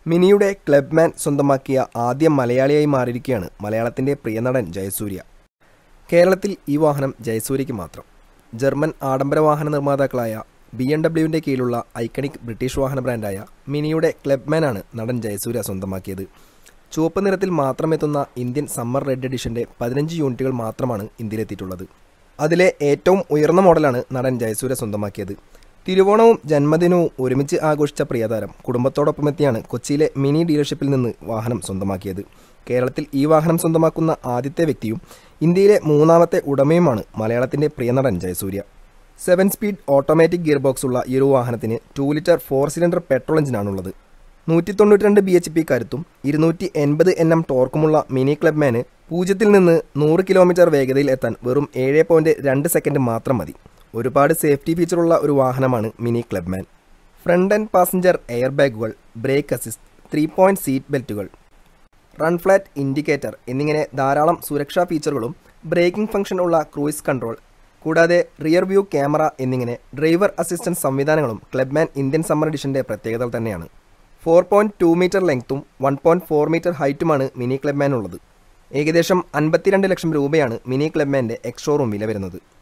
മിനിയുടെ ക്ലബ്മാൻ സ്വന്തമാക്കിയ ആദ്യ മലയാളിയായി മാറിയിരിക്കുകയാണ് മലയാളത്തിൻ്റെ പ്രിയനടൻ ജയസൂര്യ കേരളത്തിൽ ഈ വാഹനം ജയസൂര്യയ്ക്ക് മാത്രം ജർമ്മൻ ആഡംബര വാഹന നിർമ്മാതാക്കളായ ബി എം ഡബ്ല്യുവിൻ്റെ കീഴിലുള്ള ഐക്കണിക് ബ്രിട്ടീഷ് വാഹന ബ്രാൻഡായ മിനിയുടെ ക്ലബ്മാനാണ് നടൻ ജയസൂര്യ സ്വന്തമാക്കിയത് ചുവപ്പ് നിറത്തിൽ മാത്രമെത്തുന്ന ഇന്ത്യൻ സമ്മർ റെഡ് എഡിഷൻ്റെ പതിനഞ്ച് യൂണിറ്റുകൾ മാത്രമാണ് ഇന്ത്യയിലെത്തിയിട്ടുള്ളത് അതിലെ ഏറ്റവും ഉയർന്ന മോഡലാണ് നടൻ ജയസൂര്യ സ്വന്തമാക്കിയത് തിരുവോണവും ജന്മദിനവും ഒരുമിച്ച് ആഘോഷിച്ച പ്രിയതാരം കുടുംബത്തോടൊപ്പമെത്തിയാണ് കൊച്ചിയിലെ മിനി ഡീലർഷിപ്പിൽ നിന്ന് വാഹനം സ്വന്തമാക്കിയത് കേരളത്തിൽ ഈ വാഹനം സ്വന്തമാക്കുന്ന ആദ്യത്തെ വ്യക്തിയും ഇന്ത്യയിലെ മൂന്നാമത്തെ ഉടമയുമാണ് മലയാളത്തിന്റെ പ്രിയനടൻ Jayasurya seven speed automatic gear box ഉള്ള ഈ ഒരു വാഹനത്തിന് two litre four cylinder petrol എഞ്ചിനാണുള്ളത് നൂറ്റി തൊണ്ണൂറ്റി രണ്ട് ബി എച്ച് പി കരുത്തും ഇരുന്നൂറ്റി എൺപത് എൻ എം ടോർക്കുമുള്ള മിനി ക്ലബ്മാന് പൂജ്യത്തിൽ നിന്ന് നൂറ് കിലോമീറ്റർ വേഗതയിൽ എത്താൻ വെറും ഏഴ് പോയിന്റ് രണ്ട് സെക്കൻഡ് മാത്രം മതി ഒരുപാട് സേഫ്റ്റി ഫീച്ചറുള്ള ഒരു വാഹനമാണ് Mini Clubman front and passenger air ബാഗുകൾ brake assist three point seat ബെൽറ്റുകൾ റൺ ഫ്ലാറ്റ് ഇൻഡിക്കേറ്റർ എന്നിങ്ങനെ ധാരാളം സുരക്ഷാ ഫീച്ചറുകളും ബ്രേക്കിംഗ് ഫംഗ്ഷൻ ഉള്ള ക്രൂയിസ് കൺട്രോൾ കൂടാതെ റിയർ വ്യൂ ക്യാമറ എന്നിങ്ങനെ ഡ്രൈവർ അസിസ്റ്റൻസ് സംവിധാനങ്ങളും ക്ലബ്മാൻ ഇന്ത്യൻ സമ്മർ എഡിഷന്റെ പ്രത്യേകതകൾ തന്നെയാണ് ഫോർ പോയിന്റ് ടു മീറ്റർ ലെങ്ത്തും വൺ പോയിന്റ് ഫോർ മീറ്റർ ഹൈറ്റുമാണ് മിനി ക്ലബ്മാൻ ഉള്ളത് ഏകദേശം അൻപത്തിരണ്ട് ലക്ഷം രൂപയാണ് മിനി ക്ലബ്മാൻ്റെ എക്സ് ഷോറൂം വില വരുന്നത്